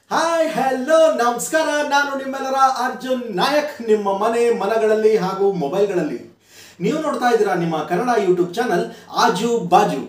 hi hello ನಮಸ್ಕಾರ ನಾನು ನಿಮ್ಮೆಲ್ಲರ ಅರ್ಜುನ್ ನಾಯಕ್ ನಿಮ್ಮ ಮನೆ ಮನಗಳಲ್ಲಿ ಹಾಗೂ ಮೊಬೈಲ್ಗಳಲ್ಲಿ ನೀವು ನೋಡ್ತಾ ಇದ್ದೀರಾ ನಿಮ್ಮ ಕನ್ನಡ ಯೂಟ್ಯೂಬ್ ಚಾನಲ್ ಆಜು ಬಾಜು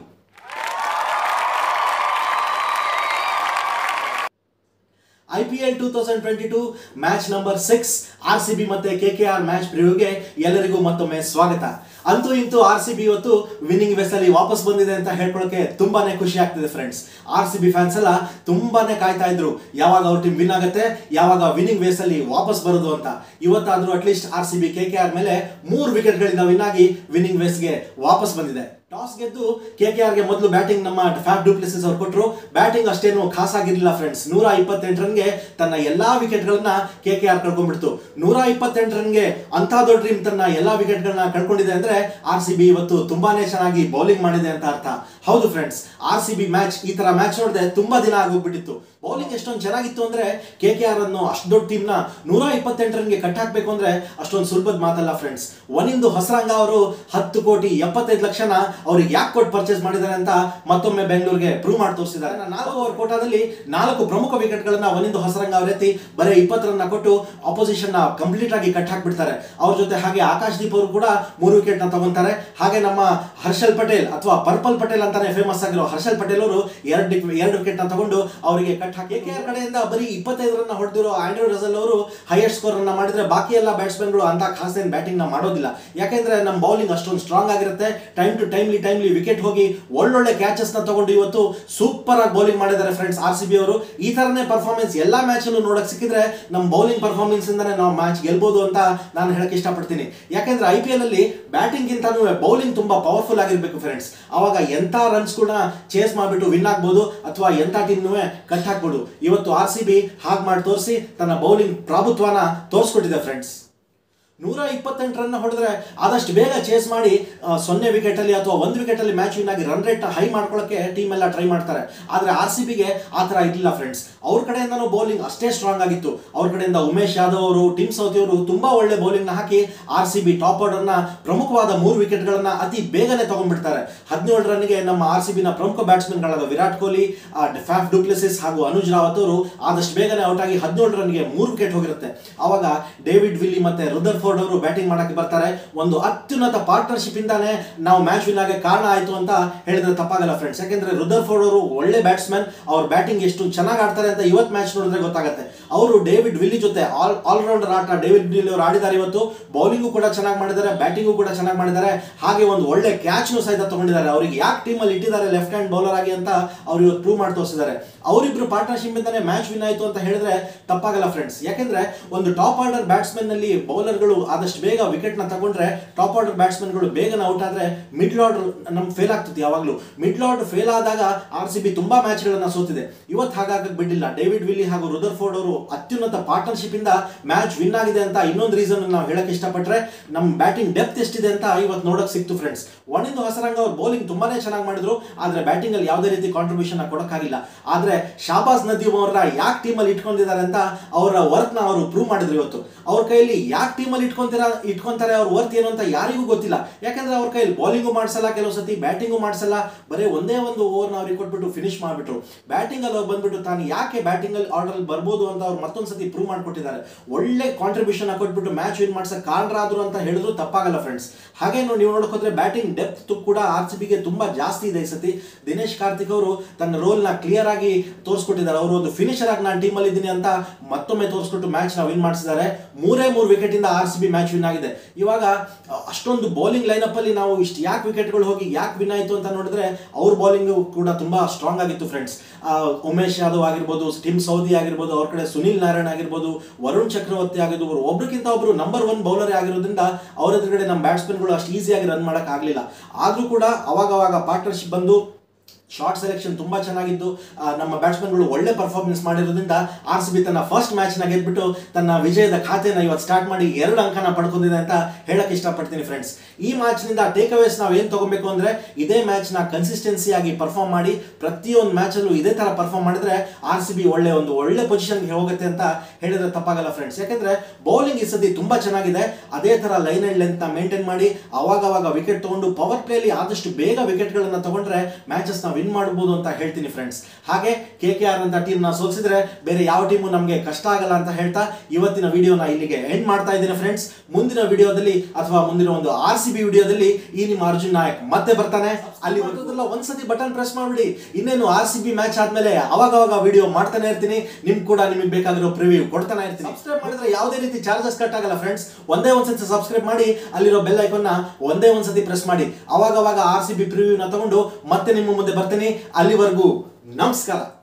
I P L two thousand twenty two match number six R C B ಮತ್ತೆ ಕೆ ಕೆ ಆರ್ ಮ್ಯಾಚ್ ಪ್ರಿವ್ಯೂಗೆ ಎಲ್ಲರಿಗೂ ಮತ್ತೊಮ್ಮೆ ಸ್ವಾಗತ ಅಂತೂ ಇಂತೂ ಆರ್ ಸಿ ಬಿ ಇವತ್ತು ವಿನ್ನಿಂಗ್ ವೇಸ್ ಅಲ್ಲಿ ವಾಪಸ್ ಬಂದಿದೆ ಅಂತ ಹೇಳ್ಕೊಳ್ಳೋಕೆ ತುಂಬಾನೇ ಖುಷಿ ಆಗ್ತಿದೆ friends R C B fans ಎಲ್ಲ ತುಂಬಾನೇ ಕಾಯ್ತಾ ಇದ್ರು ಯಾವಾಗ ಅವ್ರ ಟೀಮ್ ವಿನ್ ಆಗುತ್ತೆ ಯಾವಾಗ ವಿನ್ನಿಂಗ್ ವೇಸ್ ಅಲ್ಲಿ ವಾಪಸ್ ಬರೋದು ಅಂತ ಇವತ್ತಾದ್ರೂ at least R C B K K R ಮೇಲೆ ಮೂರು ವಿಕೆಟ್ಗಳಿಂದ ವಿನ್ ಆಗಿ ವಿನ್ನಿಂಗ್ ವೇಸ್ಗೆ ವಾಪಸ್ ಬಂದಿದೆ ಟಾಸ್ ಗೆದ್ದು ಕೆ ಕೆ ಆರ್ಗೆ ಮೊದಲು ಬ್ಯಾಟಿಂಗ್ ನಮ್ಮ ಫ್ಯಾಫ್ ಡುಪ್ಲೆಸಿಸ್ ಅವ್ರು ಕೊಟ್ಟರು ಬ್ಯಾಟಿಂಗ್ ಅಷ್ಟೇನು ಖಾಸ್ ಆಗಿರಲಿಲ್ಲ ಫ್ರೆಂಡ್ಸ್ ನೂರ ಇಪ್ಪತ್ತೆಂಟು ರನ್ಗೆ ತನ್ನ ಎಲ್ಲಾ ವಿಕೆಟ್ಗಳನ್ನ ಕೆ ಕೆ ಆರ್ ಕಳ್ಕೊಂಡ್ಬಿಡ್ತು ನೂರ ಇಪ್ಪತ್ತೆಂಟು ರನ್ಗೆ ಅಂತ ದೊಡ್ಡ ಟೀಮ್ ತನ್ನ ಎಲ್ಲಾ ವಿಕೆಟ್ಗಳನ್ನ ಕಳ್ಕೊಂಡಿದೆ ಅಂದ್ರೆ ಆರ್ ಸಿ ಬಿ ಇವತ್ತು ತುಂಬಾನೇ ಚೆನ್ನಾಗಿ ಬೌಲಿಂಗ್ ಮಾಡಿದೆ ಅಂತ ಅರ್ಥ ಹೌದು friends R C B match ಈ ತರ ಮ್ಯಾಚ್ ನೋಡಿದೆ ತುಂಬಾ ದಿನ ಆಗೋಗ್ಬಿಟ್ಟಿತ್ತು ಬೌಲಿಂಗ್ ಎಷ್ಟೊಂದು ಚೆನ್ನಾಗಿತ್ತು ಅಂದ್ರೆ ಕೆ ಕೆ ಆರ್ ಅನ್ನು ಅಷ್ಟು ದೊಡ್ಡ ಟೀಮ್ನ ನೂರ ಇಪ್ಪತ್ತೆಂಟು ರನ್ಗೆ ಕಟ್ ಹಾಕ್ಬೇಕು ಅಂದ್ರೆ ಅಷ್ಟೊಂದು ಸುಲಭದ ಮಾತಲ್ಲ ಫ್ರೆಂಡ್ಸ್ ಒನಿಂದು ಹೊಸರಂಗ ಅವರು ಹತ್ತು ಕೋಟಿ ಎಪ್ಪತ್ತೈದು ಲಕ್ಷನ ಅವ್ರಿಗೆ ಯಾಕೆ ಕೊಟ್ಟು ಪರ್ಚೇಸ್ ಮಾಡಿದ್ದಾರೆ ಅಂತ ಮತ್ತೊಮ್ಮೆ ಬೆಂಗಳೂರಿಗೆ ಪ್ರೂವ್ ಮಾಡಿ ತೋರಿಸಿದ್ದಾರೆ ನಾಲ್ಕು ಓವರ್ ಕೋಟಾದಲ್ಲಿ ನಾಲ್ಕು ಪ್ರಮುಖ ವಿಕೆಟ್ಗಳನ್ನ ಒನಿಂದು ಹೊಸರಂಗ ಅವ್ರ ಎತ್ತಿ ಬರೀ ಇಪ್ಪತ್ತು ರನ್ನ ಕೊಟ್ಟು ಆಪೋಸಿಷನ್ ನ ಕಂಪ್ಲೀಟ್ ಆಗಿ ಕಟ್ ಹಾಕ್ಬಿಡ್ತಾರೆ ಅವ್ರ ಜೊತೆ ಹಾಗೆ ಆಕಾಶ್ ದೀಪ್ ಅವರು ಕೂಡ ಮೂರು ವಿಕೆಟ್ ನ ತಗೊಂತಾರೆ ಹಾಗೆ ನಮ್ಮ ಹರ್ಷಲ್ ಪಟೇಲ್ ಅಥವಾ ಪರ್ಪಲ್ ಪಟೇಲ್ ಅಂತಾನೆ ಫೇಮಸ್ ಆಗಿರೋ ಹರ್ಷಲ್ ಪಟೇಲ್ ಅವರು ಎರಡು ಎರಡು ವಿಕೆಟ್ ನ ತಗೊಂಡು ಅವರಿಗೆ ಕಟ್ ಹಾಕಿ ಕೆ ಆರ್ ಕಡೆಯಿಂದ ಬರೀ ಇಪ್ಪತ್ತೈದು ರನ್ ಹೊಡೆದಿರೋ ಆಂಡ್ರೂ ರಸಲ್ ಅವರು ಹೈಯೆಸ್ಟ್ ಸ್ಕೋರ್ ಅನ್ನ ಮಾಡಿದ್ರೆ ಬಾಕಿ ಎಲ್ಲ ಬ್ಯಾಟ್ಸ್ಮನ್ಗಳು ಅಂತ ಖಾಸ್ ಏನ್ ಬ್ಯಾಟಿಂಗ್ ನ ಮಾಡೋದಿಲ್ಲ ಯಾಕೆಂದ್ರೆ ನಮ್ಮ ಬೌಲಿಂಗ್ ಅಷ್ಟೊಂದು ಸ್ಟ್ರಾಂಗ್ ಆಗಿರುತ್ತೆ time to timely timely wicket ಹೋಗಿ ಒಳ್ಳೊಳ್ಳೆ ಕ್ಯಾಚಸ್ ನ ತಗೊಂಡು ಇವತ್ತು ಸೂಪರ್ ಆಗಿ ಬೌಲಿಂಗ್ ಮಾಡಿದ್ದಾರೆ ಫ್ರೆಂಡ್ಸ್ ಆರ್ ಸಿ ಬಿ ಅವರು ಈ ತರನೇ ಪರ್ಫಾರ್ಮೆನ್ಸ್ ಎಲ್ಲಾ ಮ್ಯಾಚ್ ಅಲ್ಲೂ ನೋಡಕ್ ಸಿಕ್ಕಿದ್ರೆ ನಮ್ಮ ಬೌಲಿಂಗ್ ಪರ್ಫಾರ್ಮೆನ್ಸ್ ಇಂದಾನೆ ನಾವು ಮ್ಯಾಚ್ ಗೆಲ್ಬಹುದು ಅಂತ ನಾನು ಹೇಳಕ್ ಇಷ್ಟಪಡ್ತೀನಿ ಯಾಕೆಂದ್ರೆ ಐ ಪಿ ಎಲ್ ಅಲ್ಲಿ ಬ್ಯಾಟಿಂಗ್ ಗಿಂತಾನು ಬೌಲಿಂಗ್ ತುಂಬಾ ಪವರ್ಫುಲ್ ಆಗಿರ್ಬೇಕು ಫ್ರೆಂಡ್ಸ್ ಅವಾಗ ಎಂತ ರನ್ಸ್ ಕೂಡ ಚೇಸ್ ಮಾಡ್ಬಿಟ್ಟು ವಿನ್ ಆಗ್ಬೋದು ಅಥವಾ ಎಂತ ಟೀಮ್ನೂ ಕಟ್ ಹಾಕ್ಬೋದು ಇವತ್ತು ಆರ್ ಸಿ ಬಿ ಹಾಗೆ ಮಾಡಿ ತೋರಿಸಿ ತನ್ನ ಬೌಲಿಂಗ್ ಪ್ರಾಭುತ್ವನ ತೋರಿಸ್ಕೊಟ್ಟಿದೆ ಫ್ರೆಂಡ್ಸ್ ನೂರ ಇಪ್ಪತ್ತೆಂಟು ರನ್ ಹೊಡೆದ್ರೆ ಆದಷ್ಟು ಬೇಗ ಚೇಸ್ ಮಾಡಿ ಆ, ಸೊನ್ನೆ ವಿಕೆಟ್ ಅಲ್ಲಿ ಅಥವಾ ಒಂದು ವಿಕೆಟ್ ಅಲ್ಲಿ ಮ್ಯಾಚ್ ವಿನ್ ಆಗಿ ರನ್ ರೇಟ್ ಹೈ ಮಾಡ್ಕೊಳ್ಳೋಕೆ ಟೀಮ್ ಎಲ್ಲ ಟ್ರೈ ಮಾಡ್ತಾರೆ ಆದ್ರೆ ಆರ್ ಸಿ ಬಿಗೆ ಆ ತರ ಇರಲಿಲ್ಲ ಫ್ರೆಂಡ್ಸ್ ಅವ್ರ ಕಡೆಯಿಂದನೂ ಬೌಲಿಂಗ್ ಅಷ್ಟೇ ಸ್ಟ್ರಾಂಗ್ ಆಗಿತ್ತು ಅವ್ರ ಕಡೆಯಿಂದ ಉಮೇಶ್ ಯಾದವ್ ಅವರು ಟಿಮ್ ಸೌತಿ ಅವರು ತುಂಬಾ ಒಳ್ಳೆ ಬೌಲಿಂಗ್ ನ ಹಾಕಿ R C B top order ನ ಪ್ರಮುಖವಾದ ಮೂರು ವಿಕೆಟ್ ಗಳನ್ನ ಅತಿ ಬೇಗನೆ ತಗೊಂಡ್ಬಿಡ್ತಾರೆ ಹದಿನೇಳು ರನ್ಗೆ ನಮ್ಮ ಆರ್ ಸಿ ಬಿನ ಪ್ರಮುಖ ಬ್ಯಾಟ್ಸ್ಮನ್ ಗಳಾದ ವಿರಾಟ್ ಕೊಹ್ಲಿ ಆ, ಫ್ಯಾಫ್ ಡುಪ್ಲೆಸಿಸ್ ಹಾಗೂ ಅನುಜ್ ರಾವತ್ ಅವರು ಆದಷ್ಟು ಬೇಗನೆ ಔಟ್ ಆಗಿ ಹದಿನೇಳು ರನ್ಗೆ ಮೂರು ವಿಕೆಟ್ ಹೋಗಿರುತ್ತೆ ಅವಾಗ ಡೇವಿಡ್ ವಿಲ್ಲಿ ಮತ್ತೆ ರುದರ್ ಫೋರ್ಡ್ ಅವರು ಬ್ಯಾಟಿಂಗ್ ಮಾಡಕ್ಕೆ ಬರ್ತಾರೆ ಒಂದು ಅತ್ಯುನ್ನತ ಪಾರ್ಟ್ನರ್ಶಿಪ್ ಇಂದಾನೆ ನಾವು ಮ್ಯಾಚ್ ವಿನ್ ಆಗಿ ಕಾರಣ ಆಯ್ತು ಅಂತ ಹೇಳಿದ್ರೆ ತಪ್ಪಾಗಲ್ಲ ಫ್ರೆಂಡ್ಸ್ ಯಾಕೆಂದ್ರೆ ರುದರ್ ಫೋರ್ಡ್ ಅವರು ಒಳ್ಳೆ ಬ್ಯಾಟ್ಸ್ಮನ್ ಅವ್ರ ಬ್ಯಾಟಿಂಗ್ ಎಷ್ಟು ಚೆನ್ನಾಗಿ ಆಡ್ತಾರೆ ಅಂತ ಇವತ್ತು ಮ್ಯಾಚ್ ನೋಡಿದ್ರೆ ಗೊತ್ತಾಗುತ್ತೆ ಅವರು ಡೇವಿಡ್ ವಿಲ್ಲಿ ಜೊತೆ ಆಲ್ ಆಲ್ರೌಂಡರ್ ಆಟ ಡೇವಿಡ್ ವಿಲ್ಲಿ ಅವರು ಆಡಿದ್ದಾರೆ ಇವತ್ತು ಬೌಲಿಂಗು ಕೂಡ ಚೆನ್ನಾಗಿ ಮಾಡಿದ್ದಾರೆ ಬ್ಯಾಟಿಂಗು ಕೂಡ ಚೆನ್ನಾಗಿ ಮಾಡಿದ್ದಾರೆ ಹಾಗೆ ಒಂದು ಒಳ್ಳೆ ಕ್ಯಾಚ್ನು ಸಹಿತ ತಗೊಂಡಿದ್ದಾರೆ ಅವರಿಗೆ ಯಾಕೆ ಟೀಮಲ್ಲಿ ಇಟ್ಟಿದ್ದಾರೆ ಲೆಫ್ಟ್ ಹ್ಯಾಂಡ್ ಬೌಲರ್ ಆಗಿ ಅಂತ ಅವ್ರು ಇವತ್ತು ಪ್ರೂವ್ ಮಾಡಿ ತೋರಿಸಿದ್ದಾರೆ ಅವರಿಬ್ರು ಪಾರ್ಟ್ನರ್ಶಿಪ್ ಇಂದಾನೆ ಮ್ಯಾಚ್ ವಿನ್ ಆಯ್ತು ಅಂತ ಹೇಳಿದ್ರೆ ತಪ್ಪಾಗಲ್ಲ ಫ್ರೆಂಡ್ಸ್ ಯಾಕೆಂದ್ರೆ ಒಂದು ಟಾಪ್ ಆರ್ಡರ್ ಬ್ಯಾಟ್ಸ್ಮನ್ ನಲ್ಲಿ ಬೌಲರ್ಗಳು ಆದಷ್ಟು ಬೇಗ ವಿಕೆಟ್ ನ ತಗೊಂಡ್ರೆ ಟಾಪ್ ಆರ್ಡರ್ ಬ್ಯಾಟ್ಸ್ಮನ್ ಗಳು ಬೇಗನೆ ಔಟ್ ಆದ್ರೆ ಮಿಡ್ಲ್ ಆರ್ಡರ್ ನಮ್ಗೆ ಫೇಲ್ ಆಗ್ತದೆ ಯಾವಾಗಲೂ ಮಿಡ್ಲ್ ಆರ್ಡರ್ ಫೇಲ್ ಆದಾಗ ಆರ್ ಸಿ ಬಿ ತುಂಬಾ ಮ್ಯಾಚ್ ಗಳನ್ನ ಸೋತಿದೆ ಇವತ್ತು ಹಾಗಾಗಕ್ ಬಿಡ್ಲಿಲ್ಲ ಡೇವಿಡ್ ವಿಲ್ಲಿ ಹಾಗೂ ರುದರ್ ಫೋರ್ಡ್ ಅವರು ಅತ್ಯುನ್ನತ ಪಾರ್ಟ್ನರ್ಶಿಪ್ ಇಂದ ಮ್ಯಾಚ್ ವಿನ್ ಆಗಿದೆ ಅಂತ ಇನ್ನೊಂದು ರೀಸನ್ ನಾವು ಹೇಳಕ್ ಇಷ್ಟಪಟ್ರೆ ನಮ್ಮ ಬ್ಯಾಟಿಂಗ್ ಡೆಪ್ತ್ ಎಷ್ಟಿದೆ ಅಂತ ಇವತ್ತು ನೋಡಕ್ ಸಿಕ್ತು ಫ್ರೆಂಡ್ಸ್ ಒಣಿಂದು ಹೊಸರಂಗ ಅವ್ರು ಬೌಲಿಂಗ್ ತುಂಬಾನೇ ಚೆನ್ನಾಗಿ ಮಾಡಿದ್ರು ಆದ್ರೆ ಬ್ಯಾಟಿಂಗ್ ಅಲ್ಲಿ ಯಾವುದೇ ರೀತಿ ಕಾಂಟ್ರಿಬ್ಯೂಷನ್ ಕೊಡಕ್ಕಾಗಿಲ್ಲ ಆದ್ರೆ ಶಾಬಾಜ್ ನದೀಮ್ ಅವ್ರನ್ನ ಯಾಕೆ ಟೀಮಲ್ಲಿ ಇಟ್ಕೊಂಡಿದ್ದಾರೆ ಅಂತ ಅವರ ವರ್ಕ್ ನ ಅವರು ಪ್ರೂವ್ ಮಾಡಿದ್ರು ಇವತ್ತು ಅವ್ರ ಕೈಯಲ್ಲಿ ಯಾಕೆ ಟೀಮಲ್ಲಿ ಇಟ್ಕೊಂತೀರಾ ಇಟ್ಕೊಂತಾರೆ ಅವ್ರ ವರ್ಕ್ ಏನು ಅಂತ ಯಾರಿಗೂ ಗೊತ್ತಿಲ್ಲ ಯಾಕಂದ್ರೆ ಅವ್ರ ಕೈಯಲ್ಲಿ ಬೌಲಿಂಗು ಮಾಡಿಸಲ್ಲ ಕೆಲವು ಸತಿ ಬ್ಯಾಟಿಂಗು ಮಾಡಿಸಲ್ಲ ಬರೀ ಒಂದೇ ಒಂದು ಓವರ್ನ ಅವ್ರಿಗೆ ಕೊಟ್ಬಿಟ್ಟು ಫಿನಿಶ್ ಮಾಡಿಬಿಟ್ರು ಬ್ಯಾಟಿಂಗ್ ಅಲ್ಲಿ ಅವ್ರು ಬಂದ್ಬಿಟ್ಟು ತಾನು ಯಾಕೆ ಬ್ಯಾಟಿಂಗ್ ಅಲ್ಲಿ ಆರ್ಡರ್ ಬರ್ಬೋದು ಅಂತ ಅವ್ರು ಮತ್ತೊಂದು ಸತಿ ಪ್ರೂವ್ ಮಾಡಿಕೊಟ್ಟಿದ್ದಾರೆ ಒಳ್ಳೆ ಕಾಂಟ್ರಿಬ್ಯೂಷನ್ ಕೊಟ್ಬಿಟ್ಟು ಮ್ಯಾಚ್ ವಿನ್ ಮಾಡ್ಸಕ್ ಕಾರಣರಾದ್ರು ಅಂತ ಹೇಳಿದ್ರು ತಪ್ಪಾಗಲ್ಲ ಫ್ರೆಂಡ್ಸ್ ಹಾಗೆ ನೀವು ನೋಡಕ್ ಹೋದ್ರೆ ಬ್ಯಾಟಿಂಗ್ ಡೆಪ್ತ್ ಕೂಡ ಆರ್ ಸಿ ಬಿಗೆ ತುಂಬಾ ಜಾಸ್ತಿ ಇದೆ ಈ ಸತಿ ದಿನೇಶ್ ಕಾರ್ತಿಕ್ ಅವರು ತನ್ನ ರೋಲ್ ನ ಕ್ಲಿಯರ್ ಆಗಿ ತೋರಿಸ್ಕೊಟ್ಟಿದ್ದಾರೆ ಅವರು ಒಂದು ಫಿನಿಶರ್ ಆಗಿ ನಾನು ಟೀಮಲ್ಲಿ ಇದ್ದೀನಿ ಅಂತ ಮತ್ತೊಮ್ಮೆ ತೋರಿಸ್ಕೊಟ್ಟು ಮ್ಯಾಚ್ ನ ವಿನ್ ಮಾಡಿಸಿದ್ದಾರೆ ಮೂರೇ ಮೂರು ವಿಕೆಟ್ ಇಂದ R C B match win ಆಗಿದೆ ಇವಾಗ ಅ, ಅಷ್ಟೊಂದು ಬೌಲಿಂಗ್ ಲೈನಪ್ ಅಲ್ಲಿ ನಾವು ಇಷ್ಟು ಯಾಕೆ ವಿಕೆಟ್ಗಳು ಹೋಗಿ ಯಾಕೆ ವಿನ್ ಆಯ್ತು ಅಂತ ನೋಡಿದ್ರೆ ಅವ್ರ ಬೌಲಿಂಗ್ ಕೂಡ ತುಂಬಾ ಸ್ಟ್ರಾಂಗ್ ಆಗಿತ್ತು ಫ್ರೆಂಡ್ಸ್ ಉಮೇಶ್ ಯಾದವ್ ಆಗಿರ್ಬೋದು ಟಿಮ್ ಸೌದಿ ಆಗಿರ್ಬೋದು ಅವ್ರ ಕಡೆ ಸುನಿಲ್ ನಾರಾಯಣ್ ಆಗಿರ್ಬೋದು ವರುಣ್ ಚಕ್ರವರ್ತಿ ಆಗಿರ್ಬೋದು ಒಬ್ರಿಗಿಂತ ಒಬ್ರು ನಂಬರ್ ಒನ್ ಬೌಲರ್ ಆಗಿರೋದ್ರಿಂದ ಅವ್ರ ಎದುರುಗಡೆ ನಮ್ಮ ಬ್ಯಾಟ್ಸ್ಮನ್ಗಳು ಅಷ್ಟು ಈಸಿಯಾಗಿ ರನ್ ಮಾಡಕ್ ಆಗ್ಲಿಲ್ಲ ಆದ್ರೂ ಕೂಡ ಅವಾಗ ಅವಾಗ ಪಾರ್ಟ್ನರ್ಶಿಪ್ ಬಂದು ಶಾರ್ಟ್ ಸೆಲೆಕ್ಷನ್ ತುಂಬಾ ಚೆನ್ನಾಗಿದ್ದು ಆ, ನಮ್ಮ ಬ್ಯಾಟ್ಸ್ಮನ್ಗಳು ಒಳ್ಳೆ ಪರ್ಫಾರ್ಮೆನ್ಸ್ ಮಾಡಿರೋದ್ರಿಂದ ಆರ್ ಸಿ ಬಿ ತನ್ನ ಫಸ್ಟ್ ಮ್ಯಾಚ್ನ ಗೆದ್ಬಿಟ್ಟು ತನ್ನ ವಿಜಯದ ಖಾತೆನ ಇವತ್ತು ಸ್ಟಾರ್ಟ್ ಮಾಡಿ ಎರಡು ಅಂಕನ ಪಡ್ಕೊಂಡಿದೆ ಅಂತ ಹೇಳಕ್ ಇಷ್ಟಪಡ್ತೀನಿ ಫ್ರೆಂಡ್ಸ್ ಈ ಮ್ಯಾಚ್ನಿಂದ ಟೇಕ್ ಅವೇಸ್ ನಾವು ಏನು ತಗೋಬೇಕು ಅಂದ್ರೆ ಇದೇ ಮ್ಯಾಚ್ನ ಕನ್ಸಿಸ್ಟೆನ್ಸಿ ಆಗಿ ಪರ್ಫಾರ್ಮ್ ಮಾಡಿ ಪ್ರತಿಯೊಂದು ಮ್ಯಾಚಲ್ಲೂ ಇದೇ ತರ ಪರ್ಫಾರ್ಮ್ ಮಾಡಿದ್ರೆ ಆರ್ ಸಿ ಬಿ ಒಳ್ಳೆ ಒಂದು ಒಳ್ಳೆ ಪೊಸಿಷನ್ಗೆ ಹೋಗುತ್ತೆ ಅಂತ ಹೇಳಿದ್ರೆ ತಪ್ಪಾಗಲ್ಲ ಫ್ರೆಂಡ್ಸ್ ಯಾಕಂದ್ರೆ ಬೌಲಿಂಗ್ ಈ ಸತಿ ತುಂಬಾ ಚೆನ್ನಾಗಿದೆ ಅದೇ ತರ ಲೈನ್ ಅಂಡ್ ಲೆಂತ್ ನ ಮೇಂಟೈನ್ ಮಾಡಿ ಅವಾಗ ಅವಾಗ ವಿಕೆಟ್ ತಗೊಂಡು ಪವರ್ ಪ್ಲೇಲಿ ಆದಷ್ಟು ಬೇಗ ವಿಕೆಟ್ಗಳನ್ನ ತಗೊಂಡ್ರೆ ಮ್ಯಾಚಸ್ ನ ವಿನ್ ಮಾಡಬಹುದು ಅಂತ ಹೇಳ್ತೀನಿ ಫ್ರೆಂಡ್ಸ್ ಹಾಗೆ ಕೆ ಕೆ ಆರ್ ಅಂತ ಟೀಮ್ನ ಸೋಲಿಸಿದ್ರೆ ಬೇರೆ ಯಾವ ಟೀಮು ನಮಗೆ ಕಷ್ಟ ಆಗಲ್ಲ ಅಂತ ಹೇಳ್ತಾ ಇವತ್ತಿನ ವಿಡಿಯೋನ ಇಲ್ಲಿಗೆ ಎಂಡ್ ಮಾಡ್ತಾ ಇದ್ದೀನಿ ಫ್ರೆಂಡ್ಸ್ ಮುಂದಿನ ವಿಡಿಯೋದಲ್ಲಿ ಅಥವಾ ಮುಂದಿನ ಒಂದು ಆರ್ ಸಿ ಬಿ ವಿಡಿಯೋದಲ್ಲಿ ಈ ನಿಮ್ಮ ಅರ್ಜುನ್ ನಾಯಕ್ ಮತ್ತೆ ಬರ್ತಾನೆ ಅಲ್ಲಿ ಒಂದಲ್ಲ ಒಂದ್ಸತಿ ಬಟನ್ ಪ್ರೆಸ್ ಮಾಡ್ಬಿಡಿ ಇನ್ನೇನು ಆರ್ ಸಿ ಬಿ ಮ್ಯಾಚ್ ಆದ್ಮೇಲೆ ಅವಾಗ ಅವಾಗ ವಿಡಿಯೋ ಮಾಡ್ತಾನೆ ಇರ್ತೀನಿ ನಿಮ್ ಕೂಡ ನಿಮಗೆ ಬೇಕಾಗಿರೋ ಪ್ರಿವ್ಯೂ ಕೊಡ್ತಾನೆ ಇರ್ತೀನಿ ಸಬ್ಸ್ಕ್ರೈಬ್ ಮಾಡಿದ್ರೆ ಯಾವುದೇ ರೀತಿ ಚಾರ್ಜಸ್ ಕಟ್ ಆಗಲ್ಲ ಫ್ರೆಂಡ್ಸ್ ಒಂದೇ ಒಂದ್ಸತಿ ಸಬ್ಸ್ಕ್ರೈಬ್ ಮಾಡಿ ಅಲ್ಲಿರೋ ಬೆಲ್ ಐಕನ್ನ ಒಂದೇ ಒಂದ್ಸತಿ ಪ್ರೆಸ್ ಮಾಡಿ ಅವಾಗ ಅವಾಗ ಆರ್ ಸಿ ಬಿ ಪ್ರಿವ್ಯೂನ ತಗೊಂಡು ಮತ್ತೆ ನಿಮ್ಮ ಮುಂದೆ ಬರ್ತೀನಿ ಅಲ್ಲಿವರೆಗೂ ನಮಸ್ಕಾರ